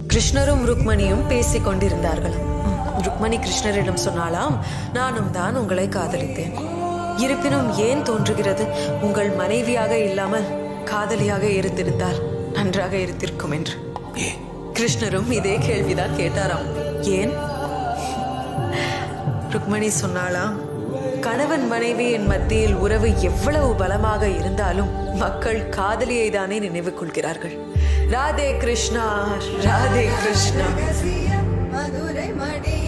கிருஷ்ணரும் ருக்மணியும் பேசிக் கொண்டிருந்தார்களாம் ம், ருக்மணி கிருஷ்ணரிடம் சொன்னாலாம் நானும் தான் உங்களை காதலித்தேன் இருப்பினும் ஏன் தோன்றுகிறது உங்கள் மனைவியாக இல்லாமல் காதலியாக இருந்திருந்தால் நன்றாக இருந்திருக்கும் என்று கிருஷ்ணரும் இதே கேள்விதான் கேட்டாராம் ஏன் ருக்மணி சொன்னாலாம் கணவன் மனைவியின் மத்தியில் உறவு எவ்வளவு பலமாக இருந்தாலும் மக்கள் காதலியை தானே நினைவு கொள்கிறார்கள் ராதே கிருஷ்ணா ராதே கிருஷ்ணா மதுரை மடி